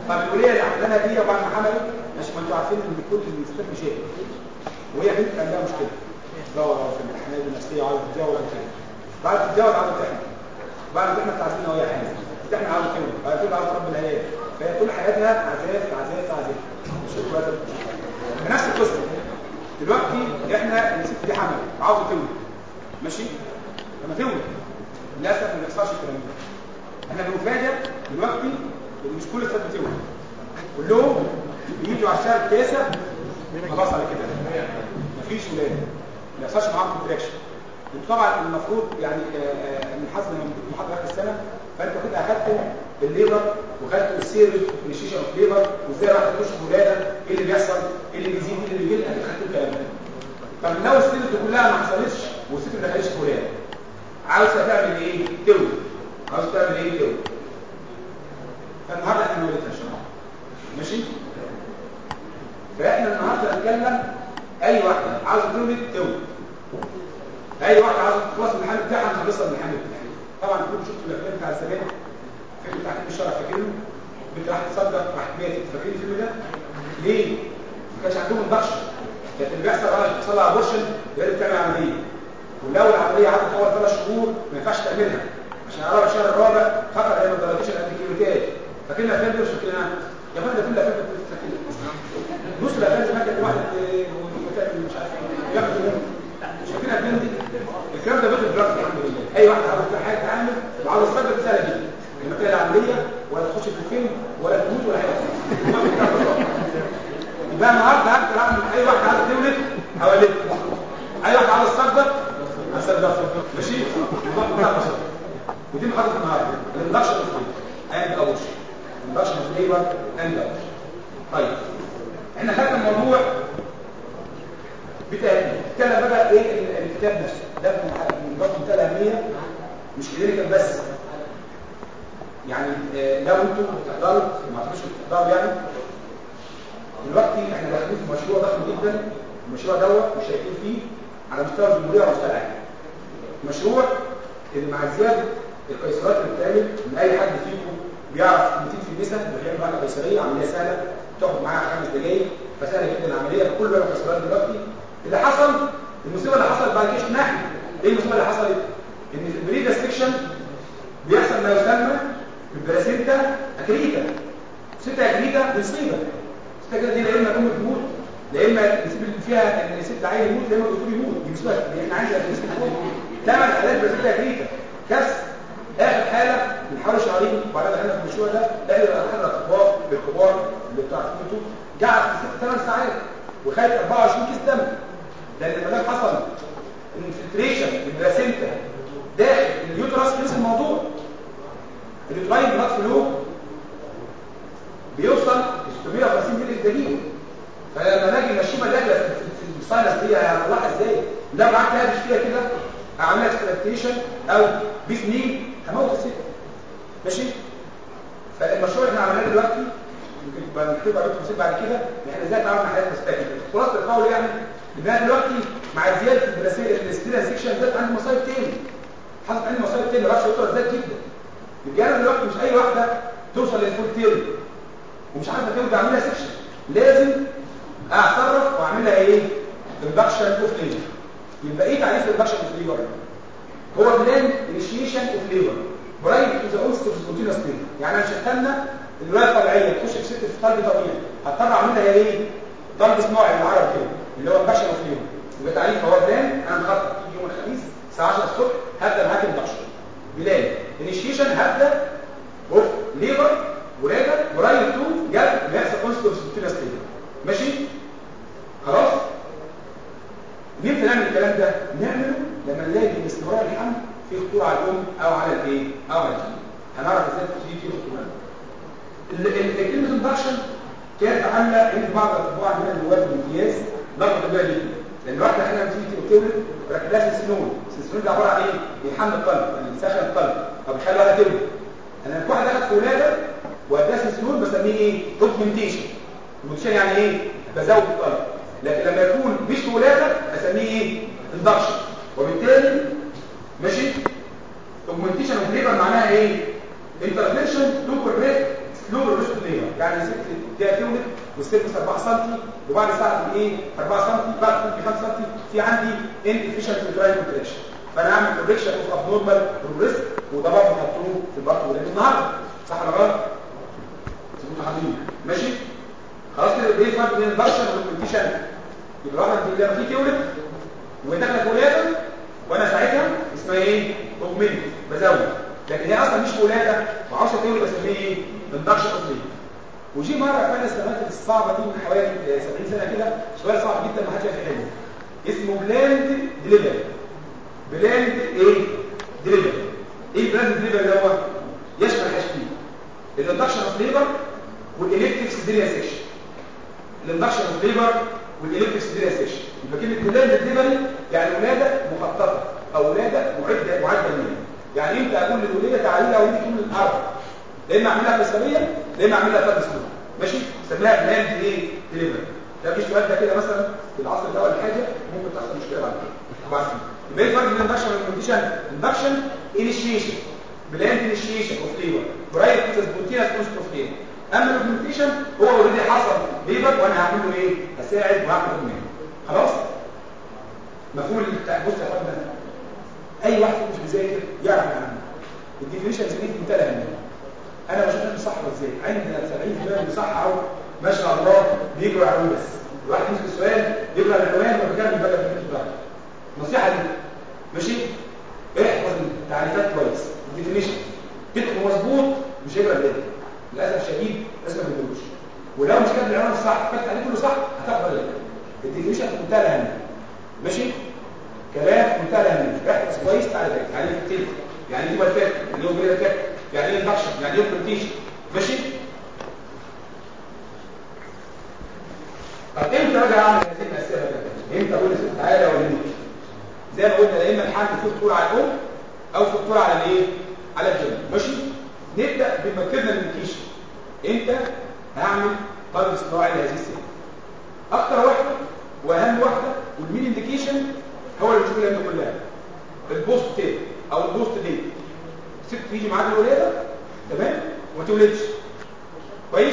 فالوليه اللي عملها دي وبعد ما حملت مش ما انتوا عارفين ان كل الستات مش هيك وهي بنت كان لها مشكله دورة في الامتحانات النفسيه وعاوزه تتجوز وكده بعد تتجوز عاوزه تحمل بعد ما تحمل تعرفين ان هي حامل تحمل عاوزه تولد بعد كده عاوزه تربي العيال فهي طول حياتها عذاب في عذاب في عذاب مش بقى بنفس القصه دلوقتي احنا الست دي حمل عاوزه تولد ماشي لما تولد للاسف ما بيحصلش الكلام ده احنا بنفاجئ دلوقتي ان مش كل الستات بتولد كلهم بيجوا على الشهر التاسع خلاص على كده مفيش ولاده ما يحصلش معاهم كونتراكشن انتوا طبعا المفروض يعني من حسب لما بتكون محاضره اخر السنه فانتوا كده اخدتوا الليبر وخدتوا السيرفس انيشيشن اوف ليبر وازاي راح تخش في ولاده ايه اللي بيحصل ايه اللي بيزيد ايه اللي بيقل اكيد خدتوا الكلام ده طب لو السيرفس دي كلها ما حصلتش والست ما دخلتش في ولاده عاوزه تعمل ايه؟ تولد عاوزه تعمل ايه؟ تولد فالنهارده احنا ولدتها ان شاء الله ماشي؟ فاحنا النهارده هنتكلم اي واحده عاوزه تولد تولد اي واحده عاوزه تخلص من الحمل بتاعها نخلصها من الحمل بتاعها طبعا كلكم شفتوا الافلام بتاع زمان فيلم بتاع حكيم الشرع فاكرينه بنت راح تصدق راحت ماتت فاكرين الفيلم ده ليه ما كانش عندهم البخشه كانت اللي بيحصل بقى تحصل لها ابورشن لازم تعمل عمليه ولو العمليه قعدت اول ثلاث شهور ما ينفعش تعملها عشان اقرب الشهر الرابع خطر هي ما ضربتش الانتيبيوتات فاكرين الافلام دي مش فاكرينها يا فندم كل الافلام كنت فاكرينها نص الافلام زمان كانت واحد بتعمل مش عارف ياخد مش فاكرين الافلام دي الكلام ده بياخد دراجز الحمد لله اي واحد عاوز حاجه تعمل وعاوز الصدر سهله جدا لما تلاقي العمليه ولا تخش في الفيلم ولا تموت ولا حاجه يبقى النهارده هقدر اعمل اي واحد عاوز تولد هولد اي واحد عاوز تصدق هصدق ماشي ودي محاضره النهارده الاندكشن اوف اند اوش الاندكشن اوف ليبر اند اوش طيب احنا خدنا الموضوع بتاعنا نتكلم بقى ايه الكتاب نفسه ده من ضغط منتهى الاهميه مش كلينيكال بس يعني آه لو انتوا بتحضروا ما تعرفوش بتحضروا يعني دلوقتي احنا داخلين في مشروع ضخم جدا المشروع دوت مشاركين فيه على مستوى الجمهوريه وعلى مستوى العالم مشروع اللي مع زياده القيصرات اللي بتتعمل ان اي حد فيكم بيعرف كلمتين في النساء بيعمل عمليه قيصريه عمليه سهله تاخد معاها خمس دقائق فسهله جدا العمليه فكل بقى القيصرات دلوقتي اللي حصل المصيبه اللي حصلت بعد كده نحن ايه المصيبه اللي حصلت ان في البريد سيكشن بيحصل ما يسمى بالبلاسينتا اكريتا سيتا اكريتا مصيبه سيتا اكريتا دي لا اما الام تموت لا اما نسيب اللي فيها ان ست عيل يموت لا اما الدكتور يموت دي مصيبه دي احنا عايزين نسيب ثمان حالات بلاسينتا اكريتا كارثه اخر حاله من حوالي شهرين وبعدين دخلنا في المشروع ده احنا دخلنا الاطباء الكبار اللي بتاع الكتب قعد في ست ثمان ساعات وخد 24 كيس دم لان ما دام حصل انفلتريشن البلاسينتا داخل اليوترس نفس الموضوع اليوتراين بلاد فلو بيوصل 650 مللي في الدقيقه فلما نجي نشوفها داخله في الساينس دي هنطلعها ازاي لو قعدت هادش فيها كده اعمل لها اكستراكتيشن او بسنين هموت الست ماشي فالمشروع اللي احنا عملناه دلوقتي يمكن يبقى نكتبه عليه تفاصيل بعد كده احنا ازاي نتعامل مع حالات مستقبل خلاصه القول يعني ان انا دلوقتي مع زياده الستيرا سيكشن زادت عندي مصايب تاني حصلت عندي مصايب تاني رش الوتر زاد جدا يبقى انا دلوقتي مش اي واحده توصل للفول تيرم ومش عارفه تولد اعمل لها سيكشن لازم اتصرف واعمل لها ايه اندكشن اوف ليبر يبقى ايه تعريف الاندكشن اوف ليبر هو بلان انيشيشن اوف ليبر برايت تو ذا اونست اوف سبونتينوس ليبر يعني انا مش هستنى الولاده الطبيعيه تخش في ست في قلب طبيعي هضطر اعمل لها ايه ضرب صناعي بالعربي كده اللي هو اندكشن اوف ليبر يبقى تعريف هو بلان انا مخطط يوم الخميس الساعه 10 الصبح هبدا معاك اندكشن بلان انيشيشن هبدا اوف ليبر ولاده برايت تو جاب بيحصل اونست اوف سبونتينوس ليبر ماشي خلاص نمتى نعمل الكلام ده نعمله لما نلاقي ان استمرار الحمل في خطوره على الام او على الايه او على الجنين هنعرف ازاي دي في خطوره الكلمه اندكشن كانت عامله عند بعض الاطباء عندنا النواب الامتياز لخبطه كبيره جدا لان الواحده احيانا بتيجي تولد ولكن لها سنسنون السنسنون ده عباره عن ايه بيحمل القلب يعني بيسخن القلب او بيخلي الواحده تولد انا في واحده اخذت ولاده واداها سنسنون بسميه ايه اوجمنتيشن اوجمنتيشن يعني ايه بزود القلب لكن لما يكون مش في ولاده اسميه ايه اندكشن وبالتالي ماشي اوجمنتيشن اوف ليبر معناها ايه انترفيشن تو كوريكت سلو ريست ليبر يعني ست فيها تولد والسيرفس 4 سم وبعد ساعه ايه 4 سم بعد 5 سم في عندي ان افيشنت تراين كونتراكشن فانا اعمل كوركشن اوف اب نورمال بروجريس وده برضه مطلوب في البطن ولاد النهارده صح ولا غلط؟ حبيبي ماشي خلاص كده ايه الفرق بين البرشن والكونديشن يبقى واحد لما في تولد ودخلت ولاده وانا ساعتها اسمها ايه اوجمنت بزود لكن هي اصلا مش ولاده وعاوزه تولد بسميه ايه اندكشن اوف ليبر وجي مره فانا السنوات الصعبه دي من حوالي 70 سنه كده سؤال صعب جدا ما حدش يحله اسمه بلاند ديليفري بلاند ايه ديليفري ايه البلاند ديليفري اللي هو يشمل حاجتين الاندكشن اوف ليبر والالكتريك سيديريا سيكشن الاندكشن اوف ليبر والالكتريك سيديريا سيكشن يبقى كلمه بلاند ديليفري يعني ولاده مخططه او ولاده معده معده ليها يعني امتى اقول للوليه تعالي لها وليدي طول الارض لا اما اعملها قيصريه لا اما اعملها فرد سلوك ماشي سميها بلاند ايه ديليفري ده مش سؤال ده كده مثلا في العصر ده ولا حاجه ممكن تحصل مشكله بعد كده طبعا يبقى ايه الفرق بين الاندكشن والكونديشن اندكشن انيشيشن بلاند انيشيشن اوف ليبر برايت كده سبونتينس كونست اوف ليبر اما الاوجمنتيشن هو اوريدي حصل ليبر وانا هعمل له ايه اساعد واعمل اوجمنت خلاص مفهوم بتاع بص يا فندم اي واحد مش بيذاكر يعرف عنه الديفينيشنز دي في منتهى الاهميه انا بشوف انت صح ازاي عندنا 70% من صح اهو ما شاء الله بيجروا على بس الواحد يمسك السؤال يقرا العنوان وبكام يبدا في الكتاب النصيحه دي ماشي احفظ التعريفات كويس الديفينيشن تدخل مظبوط مش هيقرا الليل للاسف شديد لازم ما تقولوش ولو مش كاتب العنوان صح فات عليه كله صح هتاخد بالك الديفينيشن في منتهى الاهميه ماشي كلام في منتهى الاهميه احفظ كويس تعريفات يعني ايه التلف يعني ايه والفات اللي هو بيقول لك يعني ايه اندكشن يعني ايه كونتيشن ماشي طب امتى بقى اعمل هذه الاسئله بقى امتى اقول لست تعالى ولدي زي ما قلنا يا اما الحمل فيه خطوره على الام او في خطوره على الايه على الجن ماشي نبدا بمكتبنا الانديكيشن امتى هعمل طرد صناعي لهذه السنه اكتر واحده واهم واحده والمين انديكيشن هو اللي بنشوف الكلام كلها البوست تيب او البوست ديت ست تيجي معاك الولاده تمام وما تولدش كويس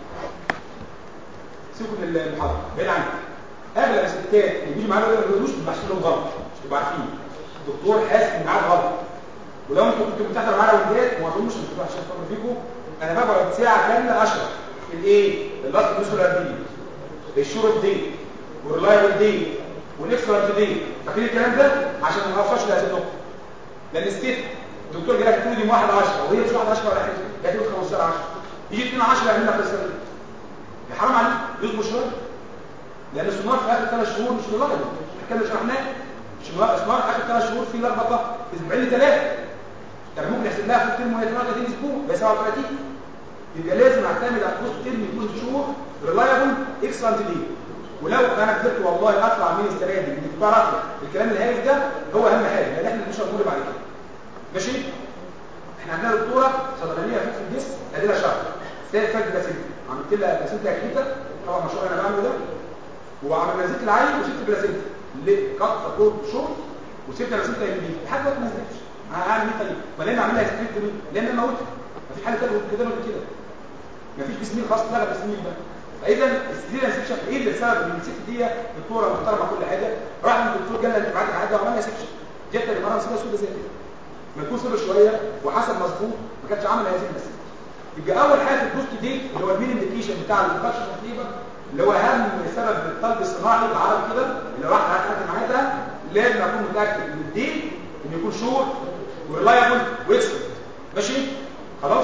سيبكم من المحاضره بعيد عنك اغلب الستات اللي بيجي معانا الولاده ما بيقولوش بيحصل لهم غلط مش تبقوا عارفين الدكتور حاسس ان معاه غلط ولو انتوا كنتوا بتحضروا معانا ولادات وما اظنش ان انتوا عشان تفكروا فيكم انا بقعد ساعه كامله اشرح الايه الاصل النسول دي الشورت دي والريلايبل دي والاكسلنت دي فاكرين الكلام ده عشان ما نوصلش لهذه النقطه لان الست الدكتور جاي لك تقول لي 1 10 وهي مش 1 10 ولا حاجه جاي تقول 15 10 يجي 2 10 يعمل لك قصه يا حرام عليك يصبر شويه لان السونار في اخر ثلاث شهور مش ريلايبل الكلام اللي شرحناه مش السونار اخر ثلاث شهور فيه لخبطه اسبوعين ثلاثه يعني ممكن يحسب لها في الترم وهي 30 اسبوع ب 37 يبقى لازم اعتمد على البوست ترم يكون شهور ريلايبل اكسلنت دي ولو انا قدرت والله اطلع من السنه دي ان تعرف الكلام الهايف ده هو اهم حاجه لان احنا مش هنقول بعد كده ماشي احنا عندنا دكتوره صيدلانيه في الجسم ادينا شهر سيد فاج بلاسينتا عملت لها بلاسينتا اكيده طبعا مشروع انا بعمله ده وعملنا زيت العين وسبت بلاسينتا ليه قط كور شهر وسبت بلاسينتا ام بي لحد دلوقتي ما نزلتش هعمل ايه طيب ما لان اعمل لها ستريكت لان انا موتها مفيش حاجه تانيه كده ولا كده مفيش بسميل خاص لا بسميل ده فاذا السيريال سيكشن ايه اللي سبب ان الست دي دكتوره محترمه كل حاجه راح من الدكتور جالها اللي بعد حاجه وعملها سيكشن جت اللي مرة سودا سودا زي كده ما يكون صبر شويه وحسب مظبوط ما كانش عامل هذه المسألة يبقى اول حاجه في البوست دي اللي هو المين انديكيشن بتاع الانفكشن اوف ليبر اللي هو اهم سبب للطلب الصناعي بالعربي كده اللي واحد هتعدي معاه ده لازم اكون متاكد من الدين انه يكون شور وريلايبل واكسلنت ماشي خلاص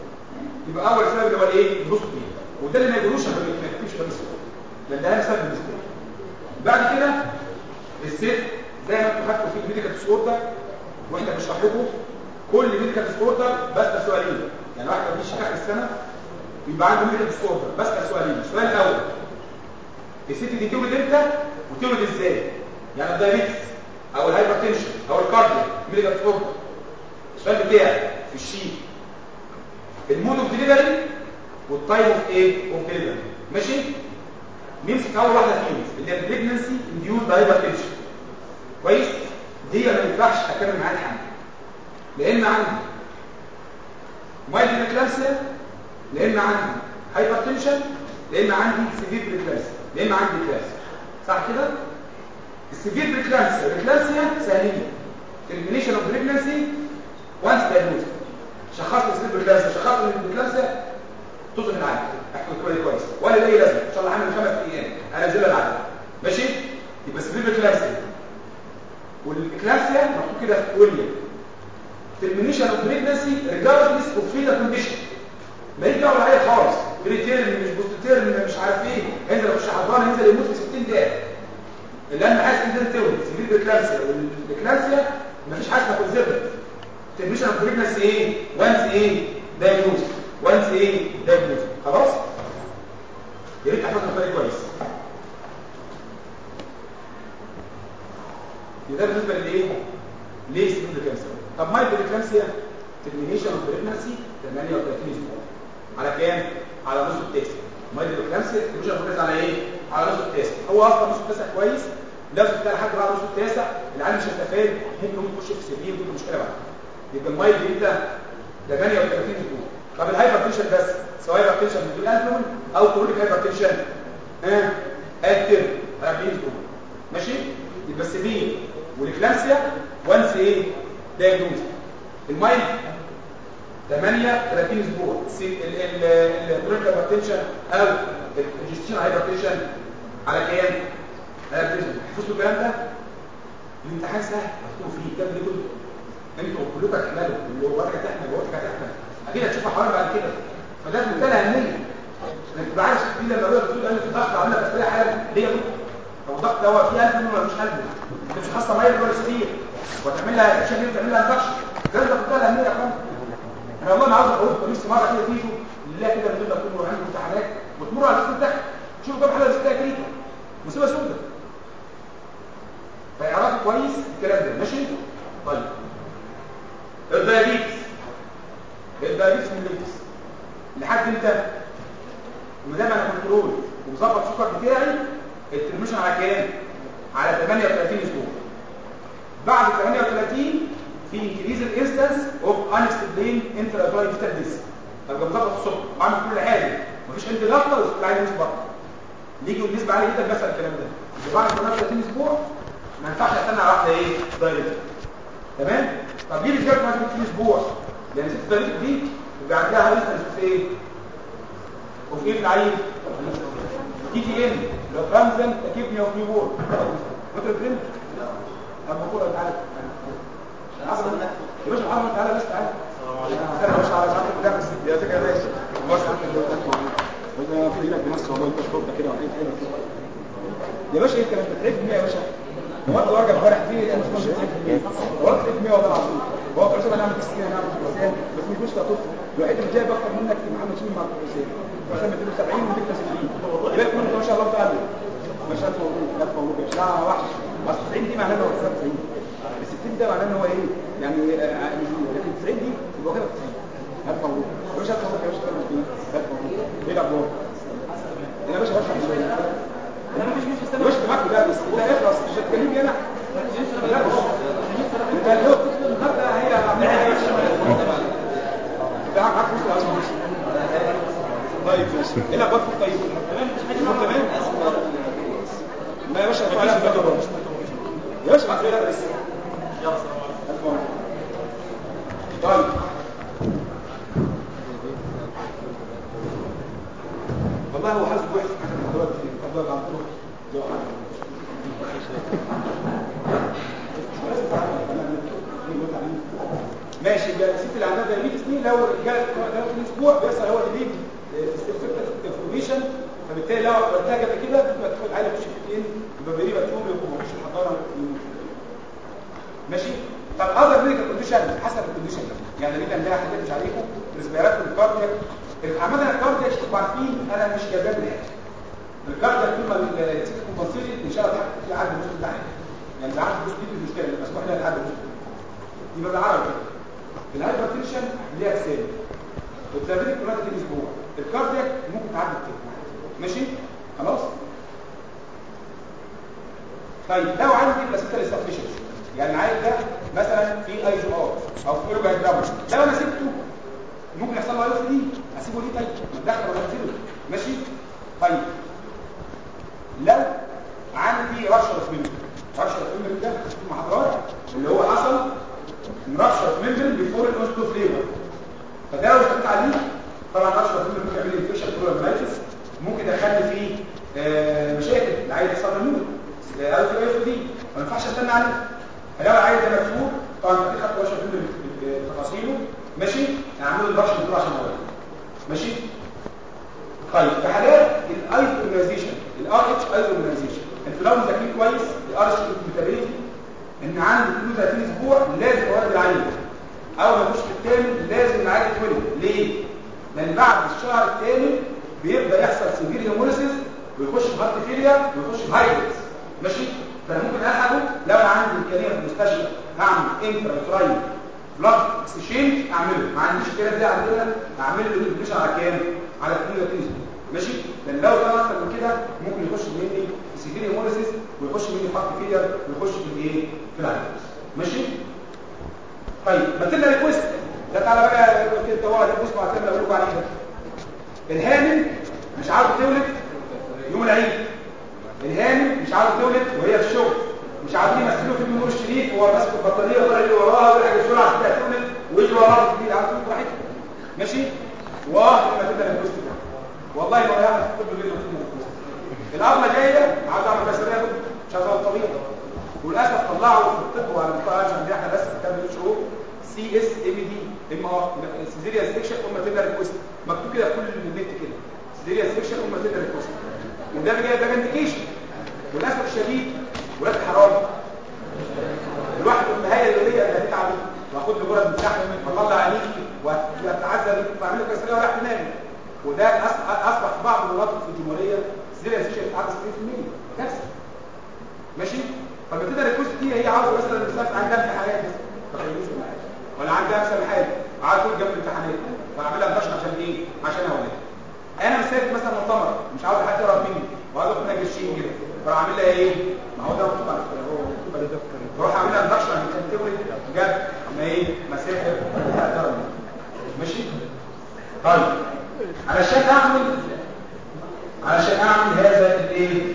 يبقى اول سبب اللي هو الايه البوست دي وده اللي ما يقولوش ما يكتبش خالص لان ده اهم سبب بالنسبه لي بعد كده الست زي ما انتوا خدتوا في الميديكال ديس اوردر واحنا بنشرح لكم كل ميديكال ديس اوردر بسال سؤالين يعني واحد بيجي اخر السنه يبقى عنده ميديكال ديس اوردر بسال سؤالين السؤال الاول الست دي تولد امتى وتولد ازاي يعني الدايابيتس او الهايبرتنشن او الكارديو ميديكال ديس اوردر السؤال بتاعي في الشيت المود اوف ديليفري والتايم اوف ايه اوف ديليفري ماشي نمسك اول واحده فيهم اللي هي البريجنسي انديوز هايبرتنشن كويس دي ما ينفعش اكمل معاها الحمل لان عندي مايلد اكلامسيا لان عندي هايبرتنشن يا اما عندي سيفير بريكلامسيا يا اما عندي كلاس صح كده السيفير بريكلامسيا بريكلامسيا سهليه termination of pregnancy once diagnosed شخصت السيفير بريكلامسيا شخصت البريكلامسيا توصل العالم احكي كويس كويس ولا لاي لازمه ان شاء الله هعمل خمس ايام انزلها العالم ماشي يبقى سيفير بريكلامسيا والاكلامسيا مكتوب كده في ويليام termination of pregnancy regardless of fetal condition ما يجي دعوه عليه خالص بريتيرن مش بوستيرن مش عارف ايه هينزل يخش حضانه هينزل يموت في 60 دقيقه اللي انا عايز كده تولد سيفير بريكلامسيا والاكلامسيا مفيش حاجه كونسيرفت termination of pregnancy ايه وانس ايه دايجنوز وانس ايه دايجنوز خلاص يا ريت تحفظها فريق كويس ده بالنسبه لايه ليه سيفير بريكلامسيا طب مايكرو بريكلامسيا termination of pregnancy 38 اسبوع على كام على نص التاسع مايكرو بريكلامسيا termination of pregnancy على ايه على نص التاسع هو اصلا نص التاسع كويس لو سبتها لحد بعد نص التاسع العيال مش هتستفاد ممكن يخش في سبيل ودي مشكله بعد يبقى المايل امتى 38 اسبوع طب الهايبرتنشن بس سواء هايبرتنشن من الانفلون او كرونيك هايبرتنشن ها اكتر 40 اسبوع ماشي يبقى السبيل والاكلامسيا وانس ايه دايجنوز المايل 38 اسبوع الكرونيك هايبرتنشن او الجستيشن هايبرتنشن على كام حفظتوا الكلام ده الامتحان سهل مكتوب فيه كام دي كله انتوا كلكم هتحملوا اللي هو ورقه تحمل وورقه هتحمل اكيد هتشوفها حوالي بعد كده فده في منتهى الاهميه انك تبقى عارف دي لما الراجل بتقول انا في ضغط عامله بس ليها حاجه ليه طب الضغط ده هو فيه قلب ولا مش قلب انت مش خاصه ميه ولا سرير وتعمل لها اكشن وتعمل لها انفكشن ده ده منتهى الاهميه يا اخوان انا والله انا عاوز اقول لكم نفسي مره كده تيجوا لله كده من غير ما تكونوا عندكم امتحانات وتمروا على الاسم ده شوفوا كام حاله ستة كريكه مصيبه سودة فيعرفوا كويس الكلام ده ماشي طيب الدايابيتس الدايابيتس من الليبس لحد امتى ما دام انا كنترول ومظبط السكر بتاعي الترميشن على كام على 38 اسبوع بعد 38 في انكريز الانستنس اوف انكسبلين انتراتوري فيتال ديس ابقى مظبط السكر وعامل كل حاجه مفيش عندي غلطه والسكر عالي نسبه نيجي والنسبه عاليه جدا بس الكلام ده يبقى بعد 38 اسبوع ما ينفعش استنى على واحده ايه دايركت تمام طب ليه رجعت ما في اسبوع لان ست دايركت دي يبقى عندها انستنس في ايه وفي ايه العيل تي تي ان لو ترانزن تكيفني اوف نيو بورن وانت برنت طب بقول تعالى يا باشا محمد تعالى بس تعالى انا مش على صاحب المدرس يا فكره يا باشا بص وده في لك بنفس والله انت شرطه كده وعيد حلو يا باشا انت مش بتحبني يا باشا هو انت ورقه امبارح دي مش مش بتحبني هو انت بتحبني والله العظيم هو كل سنه نعمل تسكين نعمل تسكين بس مش مش طفل الوحيد اللي جايب اكتر منك في محمد شيمي مع الحسين مثلا مديله 70 ومديله 60 بالك منك ما شاء الله تعالى ما شاء الله مبروك الف مبروك يا باشا لا وحش اصل 90 دي معناها انه 90 ال 60 ده معناه ان هو ايه يعني لكن 90 دي يبقى كده 90 الف مبروك يا باشا الف مبروك يا باشا الف مبروك ايه الاخبار يا باشا باشا يا باشا معاك ده بس انت اخلص مش هتكلمني انا انت لو النهارده هي ده معاك فلوس عشان طيب ماشي ايه الاخبار في الطيب تمام تمام ما يا باشا ارفع لها الفاتوره يا باشا معاك بس يلا سلام طيب والله هو حاسس بوحش دلوقتي الله عم تروح ماشي يبقى الست اللي عندها دايابيتس دي لو الرجاله 30 اسبوع بيحصل هو ديليت انفورميشن فبالتالي لو عملتها قبل كده بتبقى تدخل عائله تخش في اثنين يبقى بيبقى تقوم يبقى مخش الحضانه ماشي طب اذر ميديكال كونديشن حسب الكونديشن يعني اللي عندها حاجات مش عليكم ريسبيرات والكاردياك عامه الكاردياك تبقوا عارفين انا مش جايبها بالحاجه الكاردياك طول ما السيستم كومبنسيتد ان شاء الله في عدد مش بتاعها يعني ده عدد دي المشكله اللي مسموح لها العدد يبقى بالعربي كده الهايبرتنشن ليها اجسام والدايابيتك كلها 30 اسبوع الكاردياك ممكن تعدي كده ماشي خلاص طيب لو عندي بلاسيكال استافيشنز يعني العيل ده مثلا في اي جو ار او في اورجان دامج لو انا سبته ممكن يحصل له اي دي اسيبه ليه طيب اتدخل ولا اسيبه ممكن يعمل لي انفكشن بروبلماتيس ممكن يدخلني في آه، مشاكل العيل يحصل له نور او في اف دي ما ينفعش استنى عليه فلو العيل ده مدفون طبعا انت خدت ورشه كل تفاصيله ماشي هعمل له البرش دكتور عشان اقول ماشي طيب في حالات الايزوميزيشن الار اتش ايزوميزيشن انتوا لو مذاكرين كويس الار اتش ميتابيليتي ان عندي كل 30 اسبوع لازم اولد العيل اول ما يخش في الثامن لازم العيل يتولد ليه لان بعد الشهر الثامن بيبدا يحصل سيفير هيموليسيس ويخش في هارت فيلير ويخش في هايبرز ماشي فانا ممكن الحقه لو انا عندي امكانيه في المستشفى هعمل انترا ترايل بلاد اكسشينج اعمله ما عنديش كده دي عندنا اعمل له ديفينيشن على كام على 32 ماشي لان لو كان اكتر من كده ممكن يخش مني في سيفير هيموليسيس ويخش مني في هارت فيلير ويخش في الايه في الهايبرز ماشي طيب مثلنا ريكويست ده تعالى بقى كده طوال ريكويست مع اللي اقول لكم عليه ده الهامل مش عاوز تولد يوم العيد الهامل مش عاوز تولد وهي في الشغل مش عاوزين يمثلوه في النور الشريف وهو ماسك البطاريه وطالع يجري وراها ويلحق بسرعه عشان تولد ويجري وراها في عاوز تولد براحتك ماشي واه لما تبدا الريكويست ده والله ما يعمل في الطب غير الابله جايه عاوز اعمل بسريه مش عاوز اقعد طبيعي وللاسف طلعوا في الطب وعلى المستوى عشان احنا بس كام شهور سي اس ام دي ام ار سيزيريا سيكشن ام تيلر ريكوست مكتوب كده في كل النت كده سيزيريا سيكشن ام تيلر ريكوست وده بيجي ده انديكيشن وللاسف الشديد ولاد حرام الواحد من النهايه اليوميه اللي هتتعب واخد له جرعه مساحه والله عليك واتعذب واعمل لك كسريه وراح تنام وده اصبح في بعض المناطق في الجمهوريه سيزيريا سيكشن بتعدي 60% كارثه ماشي فلما تقدر الكوست دي هي عاوزه مثلا مسافه عندها امتحانات ولا عندها مثلا حاجه عاوز تقول جنب الامتحانات فاعملها مدشن عشان ايه عشان اولاد انا مسافر مثلا مؤتمر مش عاوز حد يقرب مني وعاوز اخد جرشين كده فاروح اعمل لها ايه ما هو ده مكتوب على فكره هو مكتوب على ده بروح اعمل لها مدشن عشان تولد جنب ما ايه مسافر تقرب مني ماشي طيب علشان اعمل علشان اعمل هذا الايه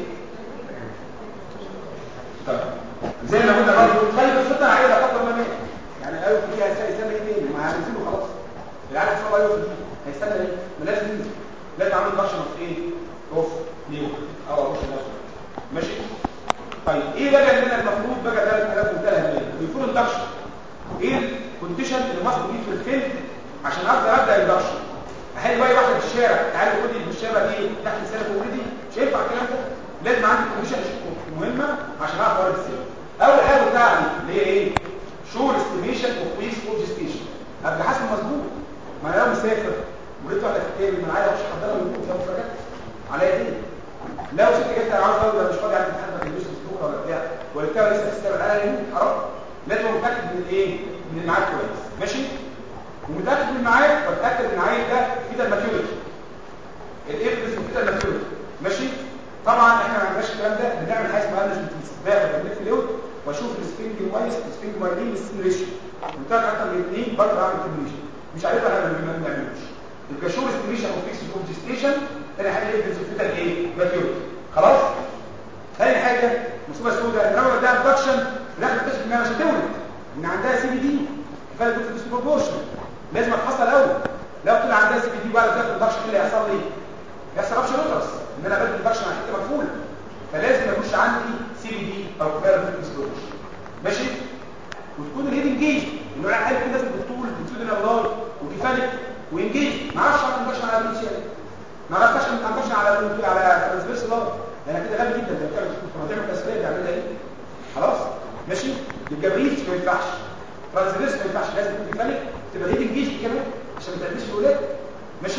طيب زي ما قلنا برضه طيب الخطه عايزه خطه ما يعني ايوه دي هيستنى ايه تاني ما هنزله خلاص العيال هتشرب ايوه دي هيستنى ايه ما لازم ينزل لازم اعمل دكشن اوف ايه اوف نيو او اخش نفسه ماشي طيب ايه بقى اللي انا المفروض بقى ده الكلام منتهى اهميه بيكون الدكشن ايه الكونديشن اللي مصر دي في الفيلم عشان اقدر ابدا الدكشن هل بقى واحد في الشارع تعالى خد لي في الشارع دي تحت سنه اوريدي مش هينفع الكلام ده لازم عندي كونديشن مهمه عشان اعرف اورد السن اول حاجه بتاعتي اللي هي ايه شور استيميشن اوف ويكس اوف جيستيشن ابقى حاسب مظبوط ما انا لو مسافر ولقيت واحده في التاني من عايز مش حضرها من فوق فمفاجاه على ايه لو ست جت انا عاوز اقول مش فاضي عندي امتحان ما تجيبش بكره ولا بتاع ولقيتها لسه في السابع انا يموت حرام لازم ابقى متاكد من الايه من الميعاد كويس ماشي ومتاكد من الميعاد واتاكد ان الميعاد ده في ده الماتيوريتي الافرس وكده الماتيوريتي ماشي طبعا احنا ما عندناش الكلام ده بنعمل حاجه اسمها مانجمنت باخد البريك فلويد واشوف السبينج كويس السبينج مايلين السيميليشن متابع اكتر من اثنين بقدر اعمل كومبليشن مش عارف انا ما بنعملوش يبقى شور استيميشن او فيكس كونجستيشن تاني حاجه ايه بنسوفيتال ايه ماتيوريتي خلاص ثاني حاجه مصيبه سوداء ان لو ده ابدكشن لا تكتشف انها مش هتولد ان عندها سي بي دي فالك ديسبروبورشن لازم اتحصل الاول لو طلع عندها سي بي دي وبعد كده الابدكشن ايه اللي هيحصل لي يحصل رابشن يوترس ان انا بدي الابدكشن على حته مقفوله فلازم يكونش عندي سي بي دي او فالك ديسبروبورشن ماشي وتكون الهيد انجيج انه لا عارف الناس بالطول بتقول انا والله وكفالك وانجيج ما اعرفش انا الابدكشن على بيتش ما اعرفش انا الابدكشن على على ترانسفيرس لار انا كده غبي جدا ده بتعمل بتعمل تسريه بيعملها ايه خلاص ماشي يبقى بريتش ما ينفعش ترانسفيرس ما ينفعش لازم يكون كفالك تبقى الهيد انجيج كمان عشان ما تعملش الاولاد ماشي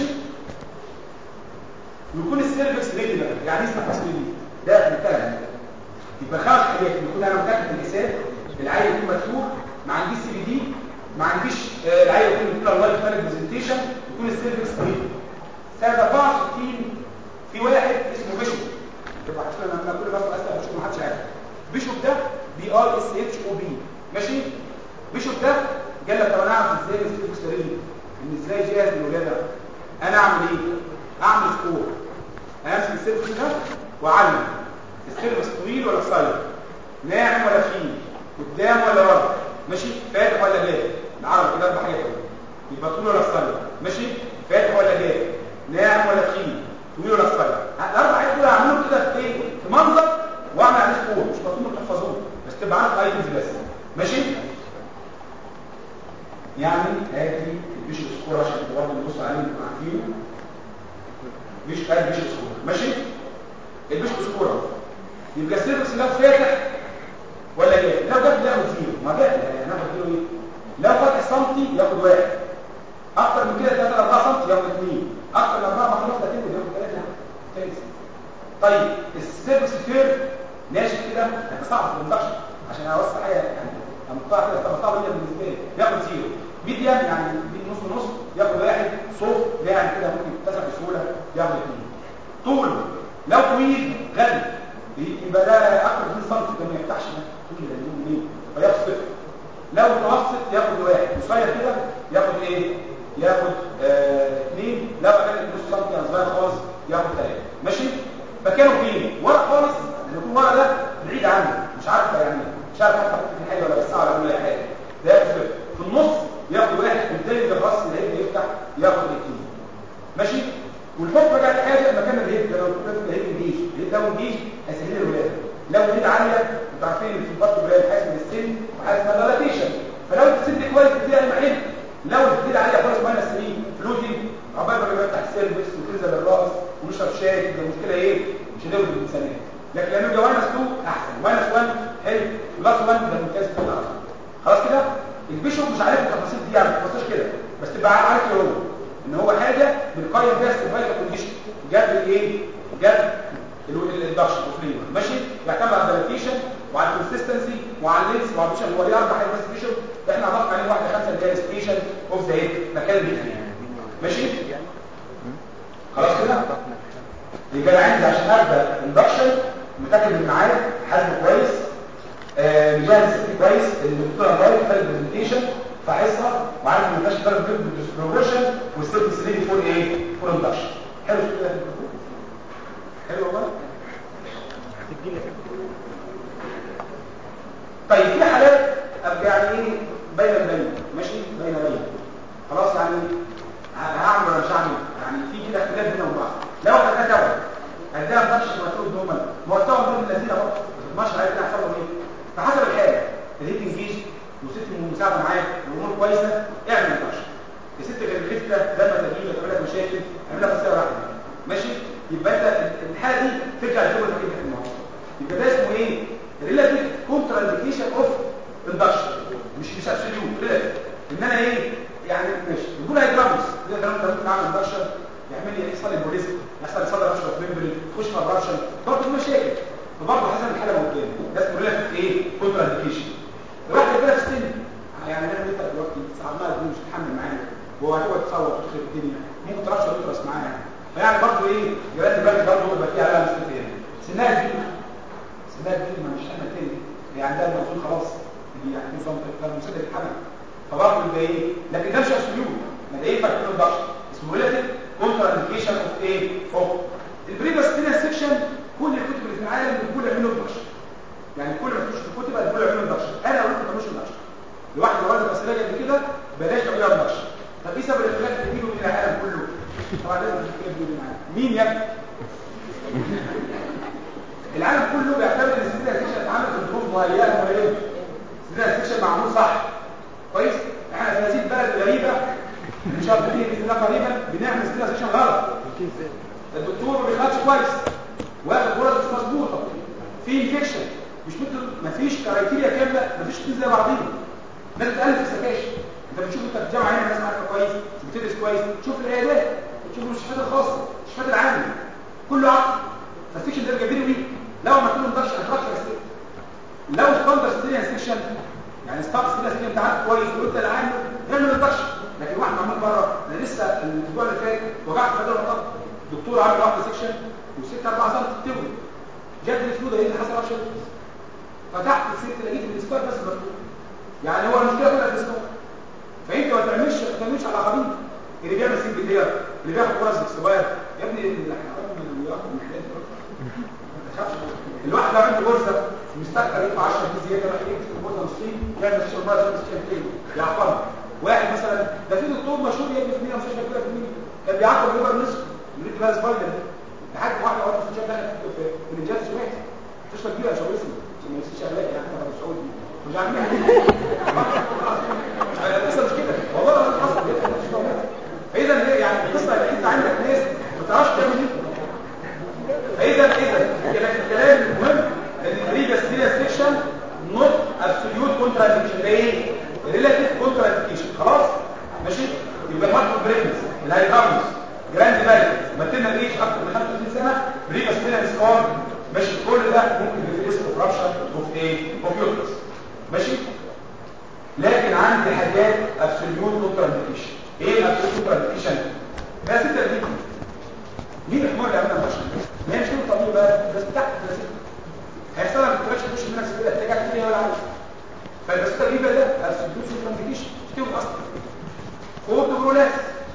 ويكون السيرفكس ريدي بقى يعني ايه سيرفكس ريدي ده انتهى يبقى خمس حاجات يكون انا متاكد من الحساب العيل يكون مفتوح ما عنديش سي بي دي ما عنديش آه العيل يكون يكون الله يفرق برزنتيشن يكون السيرفكس ريدي سنه 64 في واحد اسمه بيشوب يبقى عشان انا كل ما اسال بيشوب ما حدش عارف بيشوب ده بي ار اس اتش او بي ماشي بيشوب ده قال لك طب انا اعرف ازاي السيرفكس ريدي ان ازاي جاهز للولاده انا اعمل ايه اعمل سكور امسك السيرفس ده واعلم السيرفس طويل ولا قصير ناعم ولا خفيف قدام ولا ورا ماشي فاتح ولا جاف العربي كده اربع حاجات اهو يبقى طول ولا قصير ماشي فاتح ولا جاف مش قال مش سكوره ماشي البيش سكوره يبقى السيرفكس لو فاتح ولا جاف لو جاف ياخد زيرو ما جاف يعني هناخد زيرو ايه لو فاتح سنتي ياخد واحد اكتر من كده 3 4 سم ياخد 2 اكتر من 4 ما خلاص ده كده ياخد 3 طيب السيرفكس كيرف ناشف كده هيبقى صعب في الاندكشن عشان اوسع حاجه يعني المقطع كده طب صعب جدا بالنسبه لي ياخد زيرو ميديم يعني نص نص ياخد واحد صوت يعني كده ممكن يتسع بسهوله ياخد اثنين طول لو طويل غني يبقى ده اكتر من سم ده ما يفتحش طويل ده منين فياخد صفر لو متوسط ياخد واحد قصير كده ياخد ايه ياخد آه اثنين لو كان نص سم يعني صغير خالص ياخد ثلاثه ماشي مكانه فين ورا خالص اللي يكون ورا ده بعيد عنه مش عارف يعني مش عارف حتى في حاجه ولا بس ولا ولا حاجه ده ياخد صفر في النص ياخد واحد والتاني ده خلاص اللي هيبدا يفتح ياخد اثنين ماشي والفوق بقى الحاجه مكان الهيد ده لو كنت الهيد الجيش الهيد ده والجيش هيسهل الولاده لو الهيد عاليه انتوا عارفين ان في البطن الولاده حاسب السن وحاسب الريلاتيشن فلو السن كويس بتلاقي معين لو الهيد عاليه خالص ماينس 3 فلوتنج عقبال ما يفتح السيرفكس وتنزل الراس ونشرب شاي ده المشكله ايه مش هنولد الانسانيه لكن لما يبقى ماينس 2 احسن ماينس 1 حلو بلس 1 ده ممتاز في العصر خلاص كده البيشوب مش عارف التفاصيل دي يعني ما كده بس تبقى عارف ايه هو ان هو حاجه بنقيم بيها السيرفايكال كونديشن جاب الايه جاب الدكشن اوف ماشي يعتمد على الدايليتيشن وعلى الكونسستنسي وعلى اللينس وعلى البيشن هو ليه اربع حاجات بس بيشن احنا هنضيف عليه واحده خمسه اللي هي الستيشن اوف ذا هيد مكان الهيد ماشي خلاص كده يبقى انا عندي عشان ابدا اندكشن متاكد من معايا حاسبه كويس آه مجهز كويس الدكتور هاي خد البرزنتيشن فحصه وعارف ان الناس بتعرف بروبورشن والستيب سليم فور ايه فور اندكشن حلو كده حلو والله طيب في حالات ابقى يعني ايه بين البين ماشي بين بين خلاص يعني هعمل ولا مش هعمل يعني في كده اختلاف بينهم وبعض لو خدناه توأم هديها ما تخش مطلوب نومال ما هو التوأم دول الذين برضه ما تضمنش علينا هيحصل له ايه فحسب الحاله الهيت انجيج وست المساعده معاك الامور كويسه اعمل نقاش يا ست غير الخفه لما تجيب تعمل لك مشاكل اعملها بس واحده ماشي يبقى انت الحاله دي ترجع لشغل تجيب في الموضوع يبقى ده اسمه ايه ريلاتيف كونترا انديكيشن اوف اندكشن مش مش ابسوليوت ريلاتيف ان انا ايه يعني ماشي بنقول هيدرامس ده كلام انت ممكن اعمل اندكشن يعمل لي يحصل لي بوليزم يحصل صدر رشوه ممبرين تخش في ابرشن برضه في مشاكل فبرضه حسب الحاله اللي قدامي ده اسمه ريلاتيف ايه كونترا انديكيشن واحد كده في السن يعني نعمل انت دلوقتي عمال دي مش تتحمل معانا وهو هتقعد تصور وتخرب الدنيا ممكن تروحش تدرس معانا فيعني برضه ايه جيران بالك برضه يبقى في عليها مشكله تاني سنها كبير سنها كبير ما مش احنا تاني هي عندها الموضوع خلاص دي يعني نظام كان مسدد الحمل فبرضه يبقى ايه لكن ده مش اسلوب ما ده ينفع تكون ضغط اسمه ريلاتيف كونترا انديكيشن اوف ايه اوف البريفاس سيكشن كل الكتب اللي في العالم بتقول اعملوا ضغط يعني كل ما تخش في الكتب هتقول اعملوا اندكشن انا قلت ما تعملوش اندكشن لواحد ورد مسألة قبل كده بلاش تعملها اندكشن طب ايه سبب الاختلاف اللي بينه وبين العالم كله طبعا لازم الاختلاف بينه وبين العالم مين يا ابني العالم كله بيعتبر ان السيدنا ستيشن اتعمل في ظروف مهيئه مهيئه السيدنا ستيشن معمول صح كويس احنا في هذه البلد الغريبه ان شاء الله باذن الله قريبا بنعمل السيدنا ستيشن غلط الدكتور ما بيخدش كويس واخد غرز مش مظبوطه في انفكشن مش مثل مفيش كرايتيريا كامله مفيش اثنين زي بعضيهم ناس بتالف في السكاشن انت بتشوف انت في الجامعه هنا ناس عارفه كويس بتدرس كويس تشوف العيادات تشوف المستشفيات الخاصه المستشفيات العامه كله عقل فالسكشن ده جايبينه مين لو ما كله مدرش هترشح السكشن لو ستاندرد ستيريان سكشن يعني ستاندرد ستيريان سكشن انت عارف كويس وانت العام اعمل الدرش لكن واحد معمول بره انا لسه الاسبوع اللي فات وجعت في بدل الطب دكتور عامل واحده سكشن وست اربع سنين تكتبه جات لي فلوده ايه اللي حصل عشان فتحت الست لقيت الاسكار بس مفتوح يعني هو المشكله كلها في الاسكار فانت ما تعملش ما تعملش على غريب اللي بيعمل سنج دير اللي بياخد فرص اكسباير يا ابني الحرام اللي بياخد من حاجات ما تخافش الواحد لو عنده غرزه مستكتر يدفع 10 جنيه زياده راح يكتب الغرزه نصين يعمل شغل مره ثانيه سكين يعقم واحد مثلا ده في دكتور مشهور يا ابني في مينا مستشفى كده في مين كان بيعقم ليبر نصف يريد بقى سبايدر لحد واحد واحد في الشاب دخل في في الانجاز سمعت مستشفى كبيره مش هقول اسمه عشان ما يصيرش اغلاق يعني احنا مش سعودي مش عارفين لسه مش كده والله انا حصل فاذا هي يعني القصه اللي انت عندك ناس ما تعرفش تعمل ايه اكتر من 35 سنه بريفاس ميلان سكار ماشي كل ده ممكن يبقى ريسك اوف رابشر اوف ايه اوف يوترس ماشي لكن عندي حاجات ابسوليوت كونترا انديكيشن ايه الابسوليوت كونترا انديكيشن ده ستة دي مين الحمار اللي عملها ماشي ما هي مش كده طبيعي بقى بس تحت بس هيحصل لك تخش تخش منك كده اتجاه فيها ولا عارف فالبسيطه دي بقى ده ابسوليوت كونترا انديكيشن مش كده اصلا كود بروناس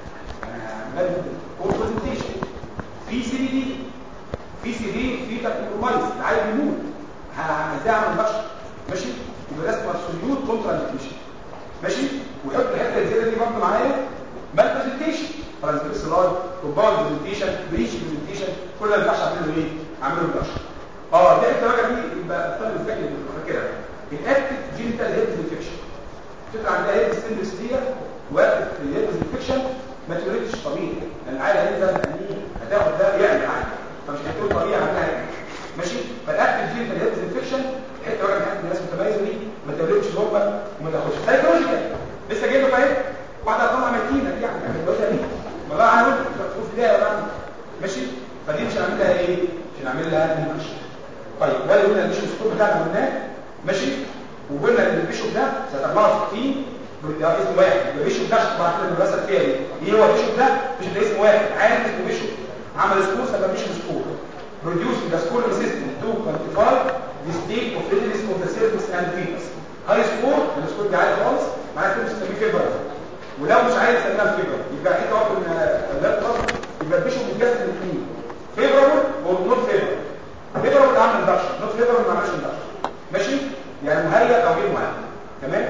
كود برزنتيشن في سي دي في سي دي في كومبرومايز عايز يموت ازاي اعمل بشر ماشي يبقى ده اسمه ابسوليوت كونترا انديكيشن ماشي وحط الحته الزياده دي برضه معايا مال برزنتيشن ترانسفيرس لاين كومباوند برزنتيشن بريتش برزنتيشن كل ده ما ينفعش اعمل له ايه اعمل له بشر اه دي حته بقى دي يبقى اختار الذكي فاكرها الاكتف جينيتال هيبز انفكشن تبقى عندها هيبز سندس دي وقت الهيبز انفكشن ما تولدش طبيعي لان العيله هينزل يعني هتاخد ده يعمل عادي فمش هتكون طبيعي عندها هيك ماشي فالاكتف جينيتال هيبز انفكشن حته بقى من حته الناس متميزه دي ما تولدش نورمال وما تاخدش سايكولوجيكال لسه جاي له فاهم واحده طالعه ميتينه يعني يعني الوزن دي والله انا قلت في بدايه ولا ماشي فدي مش هنعمل لها ايه مش هنعمل لها ماشي طيب ولا قلنا البيشوب ستور بتاعنا قلناه ماشي وقلنا ان البيشوب ده سنه 64 ده اسم واحد يبقى بيشوب ده عشان بعد المدرسه فيها دي ايه هو بيشوب ده مش ده اسم واحد عالم اسمه بيشوب عمل سكور سماه بيشوب سكور producing the scoring system to quantify the state of readiness of the cervix and fetus هاي سكور السكور ده عالي خالص معناه كده بنسميه فيبر ولو مش عايز تسميها فيبر يبقى حته واحده من اولاد خالص يبقى البيشوب متقسم لاثنين فيبرابل ونوت فيبر فيبرابل عامل اندكشن نوت فيبرابل ما عملش اندكشن ماشي يعني مهيئ او غير مهيئ تمام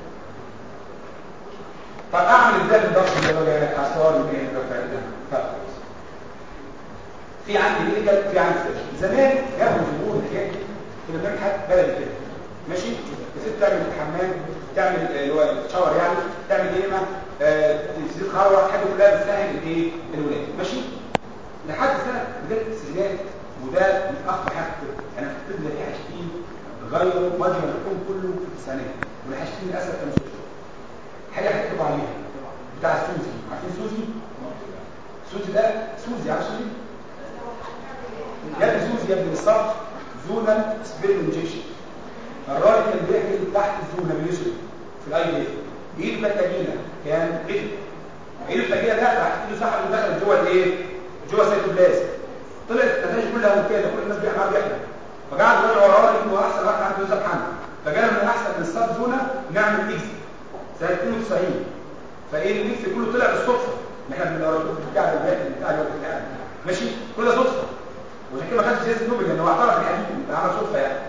طب اعمل ازاي الاندكشن ده بقى اسرار ايه ده في عندي ميديكال في عندي سيرجن زمان جابوا الجمهور الحاجات دي كنا بنعمل حاجه بلدي كده ماشي الست تعمل حمام تعمل اللي هو شاور يعني تعمل ايه ما تزيد خروه حاجه كلها بتسهل الايه الولاد ماشي لحد سنه بدات السجلات وده من اخطر حاجه انا في الطب ده حاجتين غيروا مجرى الكون كله في التسعينات والحاجتين للاسف كانوا سوء حاجه هتكتب عليها بتاع سوزي عارفين سوزي سوزي ده سوزي عارف سوزي يا ابني سوزي يا ابني بالصرف زونال سبيل انجكشن الراجل كان بيحمل تحت الزونه بيسري في الاي دي ايده كانت تجينه كان كده ايده التجينه ده راح ايده سحب ودخل جوه الايه جوه السيتوبلازم طلعت النتائج كلها ممتازه كل الناس بيعملوا بيحمل فقعد يدور وراه انه احسن واحد عنده يوسف حمد فجانا من احسن من السب زونه نعمل ميكس سنه 92 فايه الميكس كله طلع بالصدفه ان احنا بنقرا بتاع البيت بتاع الوقت بتاعنا ماشي كل ده صدفه وعشان كده ما خدش جائزه نوبل لان هو اعترف بالحديد ده عمل صدفه يعني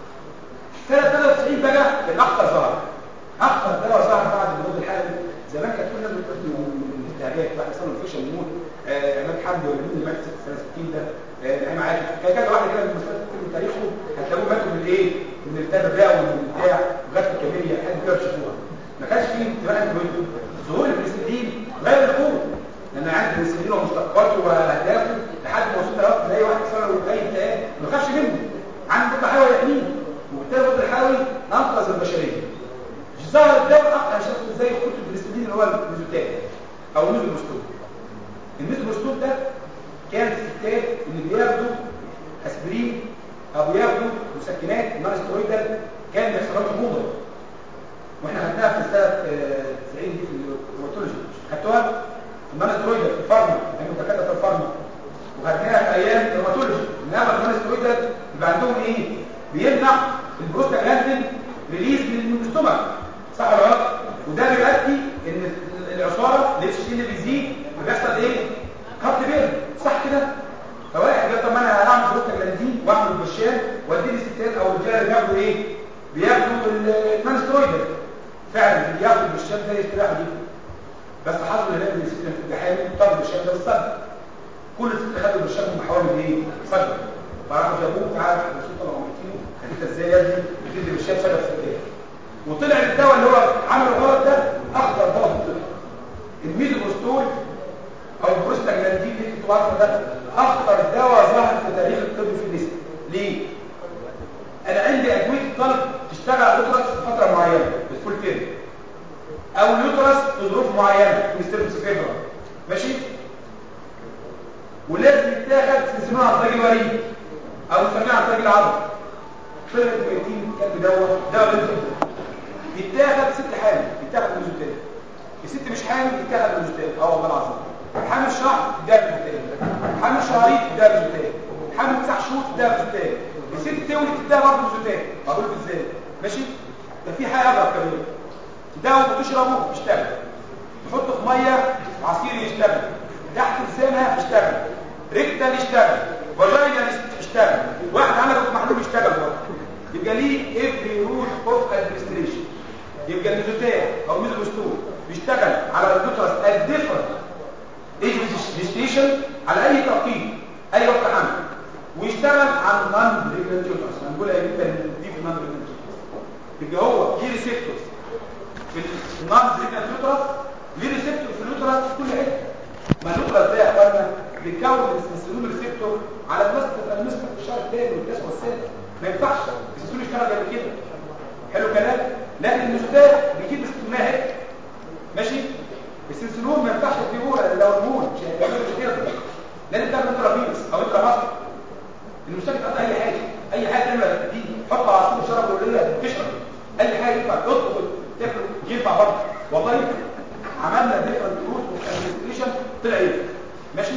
سنه 93 بقى الاخطر ظهر اخطر دواء ظهر بعد المضاد الحيوي زمان كانت كل الناس بتقول من الالتهابات واحد صار انفكشن يموت عماد حمدي ولا مين اللي مات سنه 60 ده نعيم عادل كان كذا واحد كده من المسائل من تاريخه هتلاقوه ماتوا من ايه من التهاب الرئوي ومن البتاع وغاز الكبديه حاجه كده بتشوفوها ما كانش فيه انتباه انتباه ظهور البنسلين غير القوه لان عندي البنسلين ومشتقاته واهدافه لحد ما وصلت لوقت تلاقي واحد صار له اي التهاب ما خافش منه عنده مضاد حيوي يحميه وبالتالي المضاد الحيوي انقذ البشريه ظهر الدواء اكتر عشان ازاي كتب البنسلين اللي هو الميزوتات او الميزوبروستول الميزوبروستول ده كان الستات اللي بياخدوا اسبرين او بياخدوا مسكنات نون سترويدال كان بيحصل لهم حموضه واحنا خدناها في سنه 90 دي في الروماتولوجي خدتوها في النون سترويدال في الفارما ايام دكاتره الفارما وخدناها في ايام الروماتولوجي انما النون سترويدال يبقى عندهم ايه بيمنع البروستاجلاندين ريليز من الاستومك صح ولا لا وده بيؤدي ان العصاره الاتش دي اللي بيزيد بيحصل ايه خط بير صح كده فواحد قال طب ما انا هعمل بروستاجلاندين واعمل برشام وادي لي ستات او رجاله بياخدوا ايه بياخدوا المانسترويدال فعلا اللي بياخدوا البرشام ده يستريحوا جدا بس حصل هناك ان الست في الجحيم طب البرشام ده بالصدر كل الست خدوا البرشام هم حوالي ايه صدر فراحوا جابوه تعالى الرسول طلعوا عملتينه خديتها ازاي يا ابني بتدي برشام صدر في الجحيم وطلع الدواء اللي هو عمله غلط ده اخطر دواء في الطب الميزوبروستول او البروستاجلاندين اللي انتوا عارفه ده اخطر دواء ظهر في تاريخ الطب في الجسم ليه انا عندي ادويه الطلب تشتغل على اليوترس في فتره معينه بتقول كده او اليوترس في ظروف معينه مستر فيبرا ماشي ولازم تتاخد سنسنون عن طريق الوريد او نسميها عن طريق العضل طلعت كرياتين الكلب دوت ده بنت يتاخد ست حامل يتاخد ميزوتين الست مش حامل يتاخد ميزوتين اه والله العظيم حامل شهر ده ميزوتين حامل شهرين ده ميزوتين حامل تسع شهور ده ميزوتين الست تولد ده برضه ميزوتين اقول لك ازاي ماشي ده في حاجه اغرب كمان ده بتشربه يشتغل تحطه في ميه عصير يشتغل تحت لسانها يشتغل ريكتال يشتغل فاجينا يشتغل واحد عمل محلول يشتغل برضه يبقى ليه افري رول اوف ادمنستريشن يبقى الميزوتير او ميزوستول بيشتغل على الدوترس از ديفرنت ايجوستيشن على اي توقيت اي وقت عمل ويشتغل على النون بريجننت يوترس هنقول ايه دي في النون بريجننت يبقى هو ليه ريسبتورز في النون بريجننت يوترس ليه ريسبتور في اليوترس في كل حته ما اليوترس ده يا اخوانا بيتكون السنسلون ريسبتور على المسكه المسكه في الشهر الثاني والتاسع والسادس ما ينفعش السنسلون يشتغل قبل كده حلو كلام لكن المستاذ بيجيب استثناء ماشي السنسلون ما ينفعش تديهوله لو الهون مش هيعمل مش هتقدر لازم تعمل انترافيروس او انتراماسك المستشفى تقطع اي حاجه اي حاجه تعمل دي حط على طول شرب ولا تشرب اي حاجه ينفع تطلب تاكل ينفع برضه والله ينفع عملنا ديفرنت روت اوف ادمنستريشن طلع ايه ماشي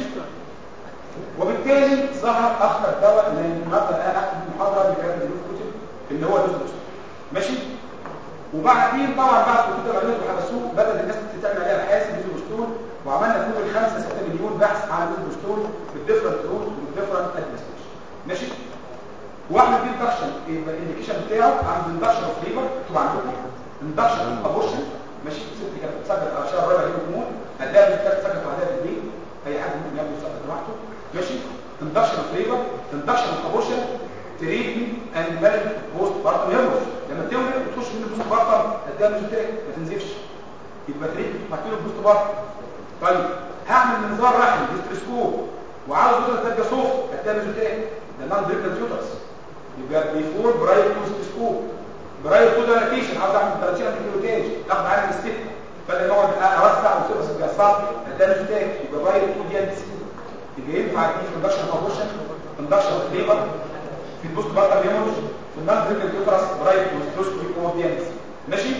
وبالتالي ظهر اخطر دواء اللي النهارده انا احد المحاضره اللي كانت في الكتب اللي هو الدوز ماشي وبعدين طبعا بعد كتب العلوم وحبسوه بدات الناس تعمل عليها ابحاث ميزوبوستون وعملنا فوق ال 5 6 مليون بحث على الميزوبوستون بالديفرنت روت وبالديفرنت ادمنستريشن ماشي واعمل بيه اندكشن الانديكيشن بتاعه عند اندكشن اوف ليبر طبعا عندكم اندكشن اوف ابورشن ماشي ست كانت بتسجل على شهر رابع يوم تموت هتلاقي بتسجل تسجل بعدها في البيت اي حد ممكن يعمل يسجل لوحده ماشي اندكشن اوف ليبر اندكشن اوف ابورشن تريتمنت اند مانج بوست بارتم هيمورج لما تولد وتخش من البوست بارتم هتلاقي ميزوتيك ما تنزلش يبقى تريتمنت محتاج البوست بارتم طيب هعمل منظار رحم ديستريسكوب وعاوز يوترس تبقى صوف هتلاقي ميزوتيك ده نون بريكنت يوترس يبقى بيفور برايت ديستريسكوب برايت تو دايلاتيشن عاوز اعمل 30 كيلوتاج اخد عامل الست بدل ما اقعد اوسع وتبقى تبقى صعب هتلاقي ميزوتيك يبقى برايت تو ديانس يبقى ينفع دي في اندكشن ابورشن اندكشن اوف ليبر في البوست بارتم هيمورج في النون بريكنت يوترس برايت ديستريسكوب او ديانس ماشي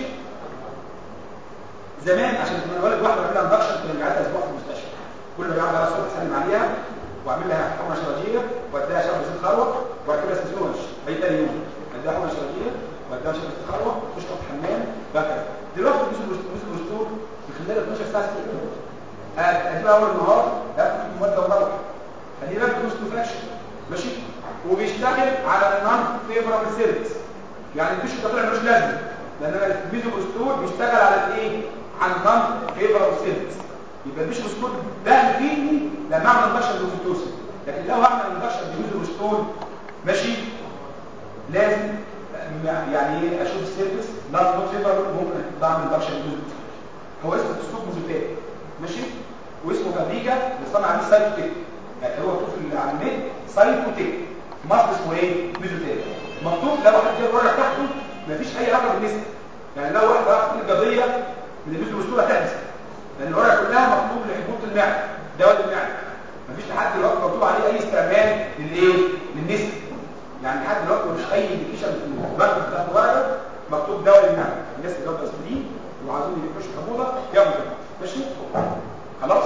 زمان عشان لما الولد واحده عملها اندكشن كنا بنقعدها اسبوع في المستشفى كل ما يقعد على الصبح تسلم عليها واعمل لها حقنه شرجيه واديها شرب زيت خروه وبعد كده استسلمها اي ثاني يوم اديها حقنه شرجيه واديها شرب زيت خروه تشرب حمام وهكذا دلوقتي بيسوا الدكتور في خلال 12 ساعه ست اديها اول النهار هاخد ماده وروح فدي بقى بتوست فاكشن ماشي وبيشتغل على النون فيفرابل سيلز يعني مفيش الدكتور ملوش لازمه لان انا الميزوبروستول بيشتغل على الايه على النون فيفرابل سيلز يبقى البيشوبروستول ده يفيدني لما اعمل اندكشن للوزيتوسين لكن لو هعمل اندكشن للميزوبروستول ماشي لازم يعني ايه اشوف السيرفيس نون فيفرابل ممكن بعمل اندكشن للوزيتوسين هو اسمه اسلوب موزيتات ماشي واسمه في امريكا بيصنع عليه سايتوتيك يعني هو مكتوب على النت سايتوتيك مصر اسمه ايه ميزوتيك مكتوب لو واحد جاب الورقه بتاعته مفيش اي علاقه بالنسبه يعني لو واحد راح في القضيه من الميزوبروستول هتحبس لان الورقه كلها مكتوب لحبوط المعده دواء المعده مفيش لحد دلوقتي مكتوب عليه اي استعمال للايه للنسب يعني لحد دلوقتي مفيش اي انديكيشن في الورقه بتاعت الورقه مكتوب دواء المعده الناس اللي جابوا اسبرين وعايزين يخشوا حموضه ياخدوا ده ماشي خلاص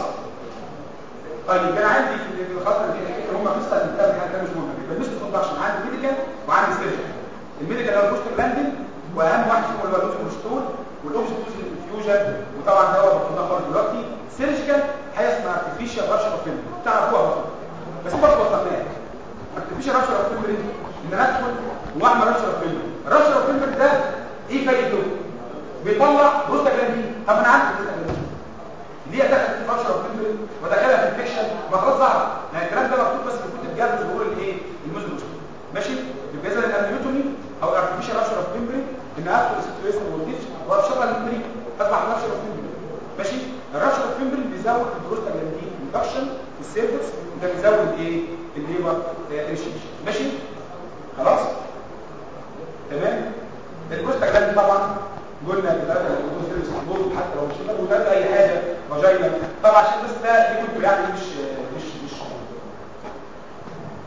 طيب انا عندي في الخطر اللي هم قصه الكتاب حاجه مش مهمه يبقى مش كوندكشن عندي ميديكال وعندي سيرجن الميديكال هو البوست لاندنج واهم واحد فيهم اللي هو الاوبستول والاوبستول انفيوجن وطبعا ده هو بطلنا خالص دلوقتي سيرجيكال حاجه اسمها ارتفيشال رابشر اوف فيمبر تعرفوها برضه بس برضه وصلناها ارتفيشال رابشر اوف فيمبر ان انا ادخل واعمل رابشر اوف فيمبر الرابشر اوف فيمبر ده ايه فايدته بيطلع بروستاجلاندين طب انا عندي بروستاجلاندين ليه دخلت في رابشر اوف فيمبر ودخلها في انفكشن ما خلاص ظهر يعني الكلام ده مكتوب بس في كتب جاب ظهور الايه المزمج ماشي يبقى اذا الامنيوتومي او الارتفيشال رابشر اوف فيمبر ان ادخل السيتويشن والديتش وابشرها للمريض اصبح رابشر اوف فيمبر ماشي الرابشر اوف فيمبر بيزود البروستاجلاندين ريدكشن في السيرفكس وده بيزود ايه الليبر ريشيشن ماشي خلاص تمام البروستاجلاندين طبعا قلنا بثلاثه الجلوكوز سيرفيس مظبوط حتى لو مش كده وثلاثه اي حاجه فاجينا طبعا عشان بس ده دي كنت يعني مش مش مش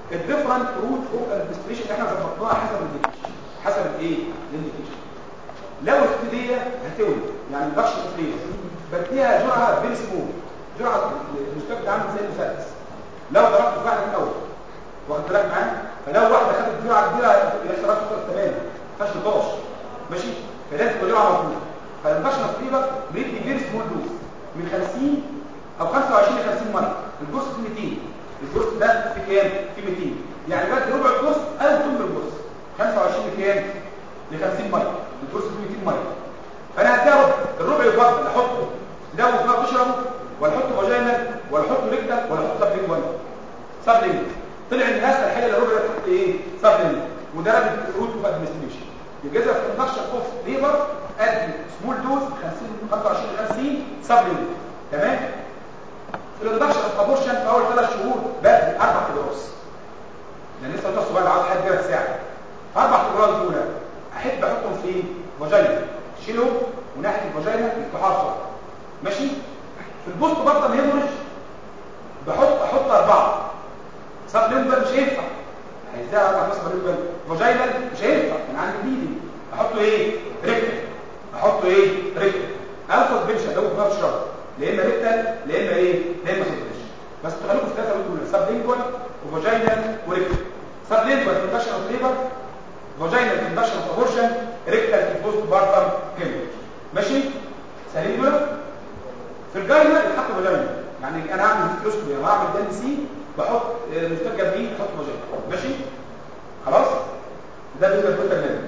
الديفرنت روت اوف انفستيجيشن اللي احنا ظبطناها حسب الانديكيشن حسب الايه الانديكيشن لو الابتديه هتولد يعني الضغط الفريز بديها جرعه فيري سمول جرعه المستوى ده عامل زي المسدس لو ضربت في واحده من الاول واخد بالك معايا فلو واحده خدت جرعه كبيره يحصل لها خطر تماما ما فيهاش نقاش ماشي فلازم تبقى جرعه مظبوطه فالبشره الطيبه بيدي فيري سمول دوز من 50 او 25 ل 50 مره الجرس في 200 الجرس ده في كام في 200 يعني بدي ربع الجرس او ثمن الجرس 25 لكام ل 50 مره الجرس في 200 مره فانا هديها ربع الربع يفضل احطه لو فيها تشرب ولا احطه فاجينا ولا احطه ريكتا ولا احطه سب ولا سب لينج طلع ان اسهل حاجه للربع ده تحط ايه سب لينج وده رابط روت اوف ادمنستريشن يجازف في النقشه اوف ليبر ادي سمول دوز 50 25 50 سب لينج تمام في الاندكشن اوف ابورشن في اول ثلاث شهور بدي اربع اجراس يعني لسه ده صغير عاوز حد ثلاث ساعه اربع اجراس دول احب احطهم في فاجينا شيلهم وناحيه الفاجينا يفتحوها بسرعه ماشي في البوست بطن هيموريج بحط احط اربعه سب ليمبر مش هينفع ازاي اربع ناس ليمبر فاجينا مش هينفع انا عندي بيدي احطه ايه ريكتال احطه ايه ريكتال او سسبنشن لو ما شرط لا اما ريكتال لا اما ايه لا اما سسبنشن بس تخليكم في ثلاثه دول سب لينجوال وفاجينا وريكتال سب لينجوال كوندكشن اوف ليبر فاجينا كوندكشن اوف ابورشن ريكتال في بوست بارتم هيموريج ماشي سهلين دول في الجاينا يتحط فاجينا يعني انا هعمل هيستروسكوبي انا هعمل دم سي بحط مستر جنبيه بحط فاجينا ماشي خلاص ده بالنسبه للكتاب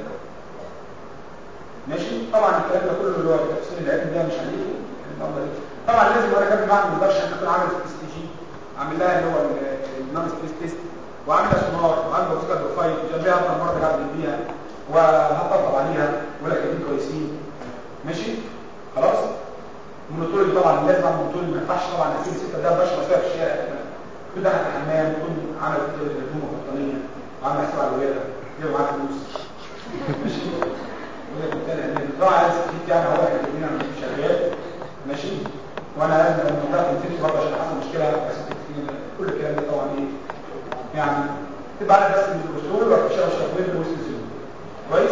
ماشي طبعا الكلام ده كله اللي هو تفسير العلم ده مش هنيجي طبعا لازم وانا جنب بعمل مدرسه اكون عامل اس تي جي عامل لها اللي هو النون ستريس تيست وعامل سونار وعامل بروفيسور بروفايل جنبها اكتر مره قاعد بيها وهطبطب عليها ولا كلمين كويسين ماشي خلاص المونيتورنج طبعا لازم اعمل مونيتورنج ما ينفعش طبعا اسيب السته ده بشر مسافه في الشارع كل ده في الحمام كل عمل الهدوم البطانيه وعامل حساب على الولاده جايب معاه فلوس ماشي الزراعه لازم تجيب يعني هو احنا جايبين شغال ماشي وانا لازم لما ده كنت برضه عشان حصل مشكله بس كل الكلام ده طبعا ايه يعني تبقى على بس من الوصول وتشتغل شغال وسط كويس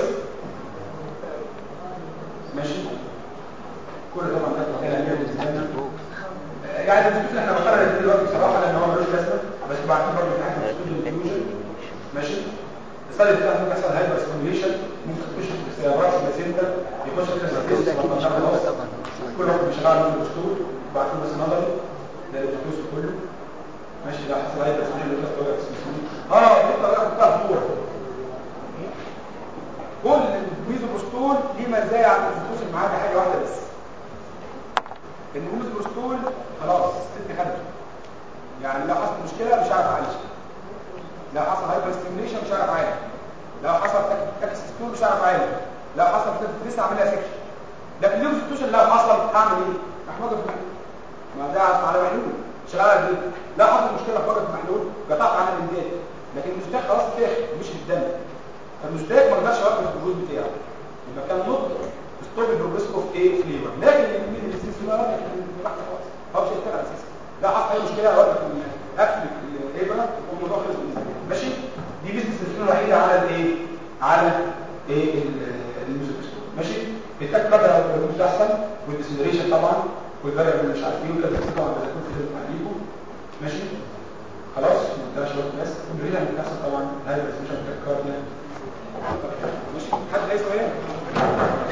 ماشي كل طبعا ده كلام بالنسبه لنا يعني الدكتور احنا بقرر دلوقتي بصراحه لان هو ملوش لازمه بس بعدين برضه في حاجه مسؤول ماشي الصيد بتاع ممكن يحصل هايبر ستيميوليشن ممكن تخش في اختيارات بلاسينتا يخش في الاستيس خلاص كل واحد بيشتغل من الدكتور وبعدين بس نظري ده الدكتور كله ماشي ده حصل هايبر ستيميوليشن اه دي طريقه بتاع فور كل الميزوبروستول ليه مزايا عن الفلوس معاه حاجه واحده بس ان الميزوبروستول خلاص ست خدته يعني لو حصل مشكله مش هعرف اعالجها لو حصل هايبر ستيميوليشن مش هعرف اعالج لو حصل اكسستول مش هعرف اعالج لو حصل لسه اعمل لها سكشن لكن لو ستوشن لو حصل هعمل ايه محمود في محلول ما ده على محلول شغاله دي لو حصل مشكله في في محلول قطعت عن الامداد لكن المستاك خلاص اتاخد مش في الدم فالمستاك ما قدرش يوقف الوجود بتاعه يبقى كان نقطه ستوب البروجريس اوف ايه فليفر لكن المين الاستثمارات خلاص هو مش هيشتغل اساسا لا حصل اي مشكله اوقف اقفل الابره والموضوع خلص ماشي دي بس السلسله الوحيده على الايه على ايه الميوزك ماشي التاك قدر مش احسن والديسلريشن طبعا والفاريبل مش عارف ايه وكده طبعا ده يكون في عليكم ماشي خلاص ما تقدرش وقت بس والريله اللي بتحصل طبعا هاي بريسبشن تاك كارديا ماشي حد عايز سؤال